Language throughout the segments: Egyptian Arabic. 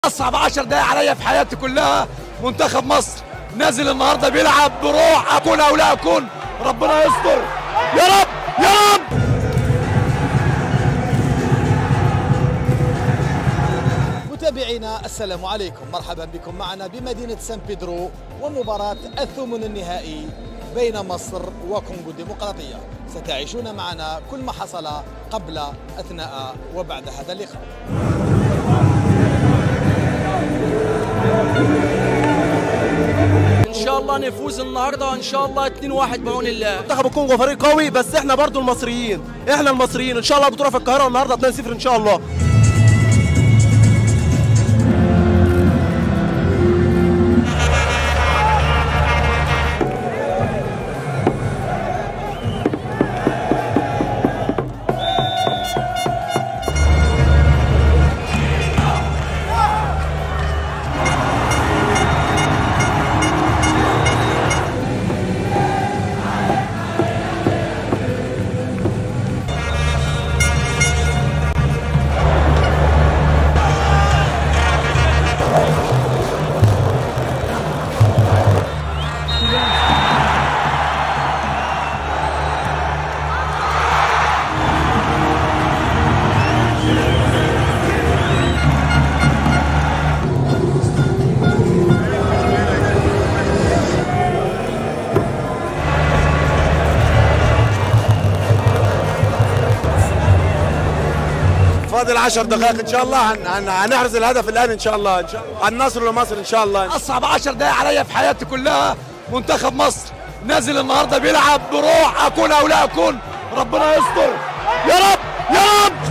اصعب 10 دقايق عليا في حياتي كلها منتخب مصر نازل النهارده بيلعب بروح اكون او لا اكون ربنا يستر يا رب يا رب متابعينا السلام عليكم مرحبا بكم معنا بمدينة سان بيدرو ومباراة الثمن النهائي بين مصر وكونغو الديمقراطية ستعيشون معنا كل ما حصل قبل أثناء وبعد هذا اللقاء ان شاء الله نفوز النهارده ان شاء الله 2-1 بعون الله منتخب الكونغو فريق قوي بس احنا برضو المصريين احنا المصريين ان شاء الله بطوله في القاهره النهارده 2-0 ان شاء الله فاضل 10 دقائق ان شاء الله هن- هن- هنحرز الهدف الان ان شاء الله ان شاء الله النصر لمصر ان شاء الله اصعب 10 دقايق عليا في حياتي كلها منتخب مصر نازل النهارده بيلعب بروح اكون او لا اكون ربنا يستر يا رب يا رب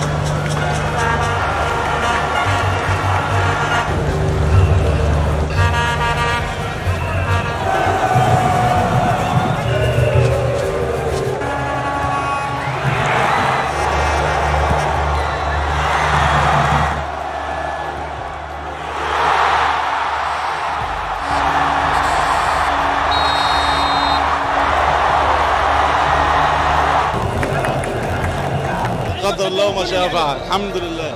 قدر الله ما شاء فعل الحمد لله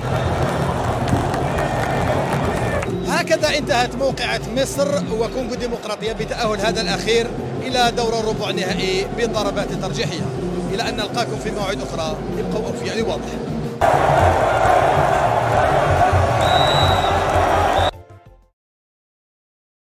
هكذا انتهت موقعة مصر وكونغو الديمقراطية بتأهل هذا الأخير إلى دور الربع النهائي بالضربات الترجيحية إلى أن نلقاكم في موعد أخرى ابقوا أوفياء لواضح